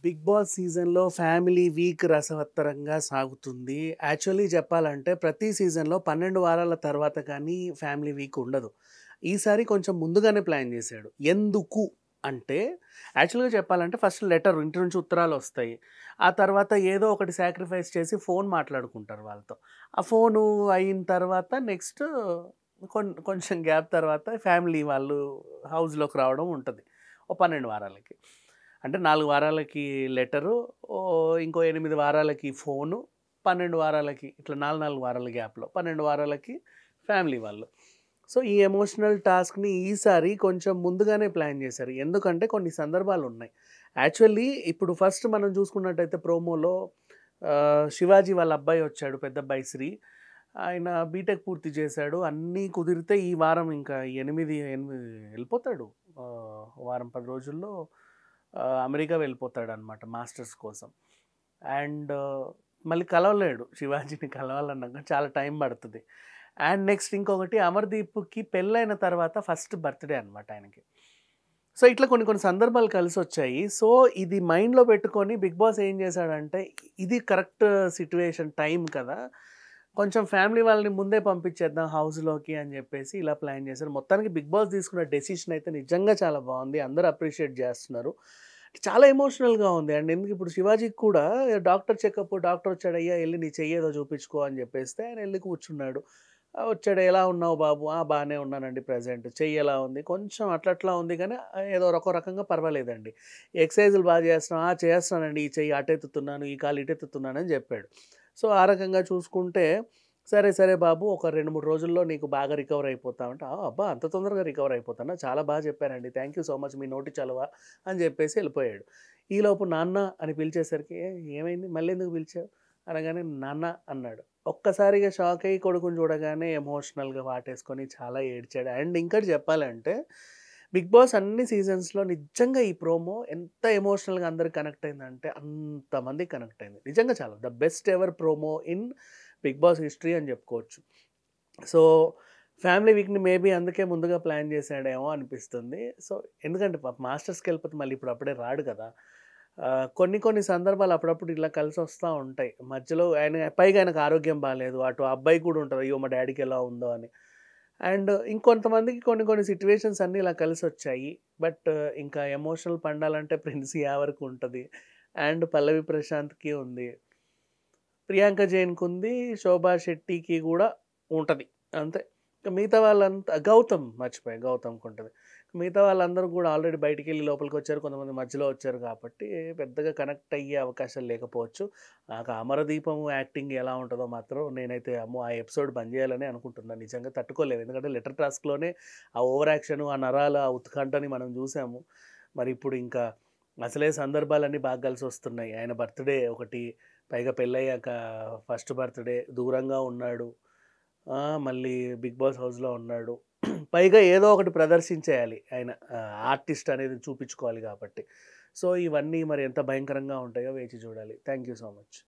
Big Boss సీజన్‌లో family week రసవత్తరంగా సాగుతుంది. యాక్చువల్లీ చెప్పాలంటే ప్రతి సీజన్‌లో 12 వారాల తర్వాత కానీ ఫ్యామిలీ వీక్ ఉండదు. ఈసారి కొంచెం ముందుగానే ప్లాన్ చేశాడు. ఎందుకు అంటే యాక్చువల్‌గా చెప్పాలంటే ఫస్ట్ లెటర్ ఇంటి నుంచి ఉత్తరాలొస్తాయి. ఆ తర్వాత ఏదో ఒకటి సాక్రిఫైస్ చేసి ఫోన్ మాట్లాడుకుంటారు వాళ్ళతో. ఆ ఫోను అయిన తర్వాత నెక్స్ట్ కొన్ కొంచెం గ్యాప్ తర్వాత ఫ్యామిలీ వాళ్ళు హౌస్‌లోకి రావడం ఉంటది. ఓ 12 వారాలకి. అంటే 4 వారాలకి లెటరు, ఓహ్, ఇంకో 8 వారాలకి ఫోను, 12 వారాలకి ఇట్లా 4, 4 వారాల గ్యాప్‌లో 12 వారాలకి ఫ్యామిలీ వాళ్ళు. సో, ఈ ఎమోషనల్ టాస్క్‌ని ఈసారి కొంచెం ముందుగానే ప్లాన్ చేశారు. ఎందుకంటే కొన్ని సందర్భాలున్నాయి. యాక్చువల్లీ ఇప్పుడు ఫస్ట్ మనం చూసుకున్నట్టయితే ప్రోమోలో ఆహ్, శివాజీ వాళ్ళ అబ్బాయి వచ్చాడు పెద్దబ్బాయి శ్రీ. ఆయన బీటెక్ పూర్తి చేశాడు. అన్నీ కుదిరితే ఈ వారం ఇంకా 8, 8 వెళ్ళిపోతాడు. ఆహ్, వారం 10 రోజుల్లో ఆహ్, అమెరికా వెళ్ళిపోతాడనమాట మాస్టర్స్ కోసం. అండ్ మళ్ళీ కలవలేడు. శివాజీని కలవాలన్నా చాలా టైం పడతది. అండ్ నెక్స్ట్ ఇంకొకటి అమర్‌దీప్‌కి పెళ్ళైన తర్వాత ఫస్ట్ బర్త్‌డే అనమాట ఆయనకి. సో, ఇట్లా కొన్ని కొన్ని సందర్భాలు కలిసొచ్చాయి. సో, ఇది మైండ్‌లో పెట్టుకొని బిగ్ బాస్ ఏం చేశాడంటే ఇది కరెక్ట్ సిట్యుయేషన్ టైం కదా! కొంచెం ఫ్యామిలీ వాళ్ళని ముందే పంపించేద్దాం హౌస్‌లోకి అని చెప్పేసి ఇలా ప్లాన్ చేశారు. మొత్తానికి బిగ్ బాస్ తీసుకున్న డెసిషన్ అయితే నిజంగా చాలా బావుంది. అందరూ అప్రిషియేట్ చేస్తున్నారు. చాలా ఎమోషనల్‌గా ఉంది. అండ్ ఎందుకు ఇప్పుడు శివాజీకి కూడా డాక్టర్ చెకప్ డాక్టర్ వచ్చాడయ్యా ఎళ్లి నీ చెయ్యి ఏదో చూపించుకో అని చెప్పేస్తే ఆయన ఎళ్లి కూర్చున్నాడు. ఆ! వచ్చాడు. ఎలా ఉన్నావు బాబు? ఆ! బానే ఉన్నానండి ప్రెజెంట్. చెయ్యి ఎలా ఉంది? కొంచెం అట్లా అట్లా ఉంది కానీ ఏదో ఒక రకంగా పర్వాలేదండి. ఎక్సర్‌సైజులు బాగా చేస్తున్నావా? ఆ! చేస్తున్నానండి. ఈ చెయ్యి అటెత్తుతున్నాను, ఈ కాలు ఇటెత్తుతున్నాను అని చెప్పాడు. సో, ఆ రకంగా చూసుకుంటే సరే, సరే బాబు ఒక 2, 3 రోజుల్లో నీకు బాగా రికవర్ అయిపోతావు అంటే, ఆ! అబ్బా! అంత తొందరగా రికవర్ అయిపోతానా? చాలా బాగా చెప్పారండి. థాంక్ యూ సో మచ్ మీ నోటి చలవ అని చెప్పేసి వెళ్ళిపోయాడు. ఈలోపు నాన్న అని పిలిచేసరికి ఏ ఏమైంది? మళ్ళీ ఎందుకు పిలిచావు? అనగానే నాన్న అన్నాడు. ఒక్కసారిగా షాక్ అయ్యి కొడుకుని చూడగానే ఎమోషనల్‌గా వాటేసుకొని చాలా ఏడ్చాడు. అండ్ ఇంకోటి చెప్పాలంటే బిగ్ బాస్ అన్ని సీజన్స్‌లో నిజంగా ఈ ప్రోమో ఎంత ఎమోషనల్‌గా అందరికి కనెక్ట్ అయిందంటే అంతమందికి కనెక్ట్ అయింది. నిజంగా చాలా the best ever promo in Bigg Boss history అని చెప్పుకోవచ్చు. సో, ఫ్యామిలీ వీక్‌ని మేబీ అందుకే ముందుగా ప్లాన్ చేశాడేమో అనిపిస్తుంది. సో, ఎందుకంటే పాపం మాస్టర్స్‌కెళ్ళిపోతే మళ్ళీ ఇప్పుడు అప్పుడే రాడు కదా! ఆహ్, కొన్ని కొన్ని సందర్భాలు అప్పుడప్పుడు ఇలా కలిసొస్తా ఉంటాయి. మధ్యలో ఆయన పైగా ఆయనకు ఆరోగ్యం బాలేదు. అటు ఆ అబ్బాయికి కూడా ఉంటది. అయ్యో! మా డ్యాడీకి ఎలా ఉందో అని. అండ్ ఇంకొంతమందికి కొన్ని కొన్ని సిట్యుయేషన్స్ అన్నీ ఇలా కలిసొచ్చాయి. బట్ ఇంకా ఎమోషనల్ పండాలంటే ప్రిన్స్ యావర్‌కి ఉంటది. అండ్ పల్లవి ప్రశాంత్‌కి ఉంది. ప్రియాంక జైన్‌కుంది. శోభా శెట్టికి కూడా ఉంటది. అంతే. ఇక మిగతా వాళ్ళంతా గౌతమ్ మర్చిపోయా గౌతమ్‌కుంటది. మిగతా వాళ్ళందరూ కూడా ఆల్రెడీ బయటికెళ్ళి లోపలికొచ్చారు. కొంతమంది మధ్యలో వచ్చారు కాబట్టి పెద్దగా కనెక్ట్ అయ్యే అవకాశాలు లేకపోవచ్చు. నాకు అమరదీపం యాక్టింగ్ ఎలా ఉంటదో మాత్రం నేనైతే అమ్మో! ఆ ఎపిసోడ్ బంద్ చేయాలనే అనుకుంటున్నాను. నిజంగా తట్టుకోలేము. ఎందుకంటే లెటర్ టాస్క్‌లోనే ఆ ఓవర్ యాక్షన్, ఆ నరాల ఆ ఉత్కంఠని మనం చూసాము. మరి ఇప్పుడు ఇంకా అసలే సందర్భాలన్నీ బాగా కలిసొస్తున్నాయి. ఆయన బర్త్‌డే ఒకటి, పైగా పెళ్ళయ్యాక ఫస్ట్ బర్త్‌డే దూరంగా ఉన్నాడు. ఆ! మళ్ళీ బిగ్ బాస్ హౌస్‌లో ఉన్నాడు. పైగా ఏదో ఒకటి ప్రదర్శించేయాలి ఆయన. ఆహ్, ఆర్టిస్ట్ అనేది చూపించుకోవాలి కాబట్టి. సో, ఇవన్నీ మరి ఎంత భయంకరంగా ఉంటాయో వేచి చూడాలి. Thank you so much.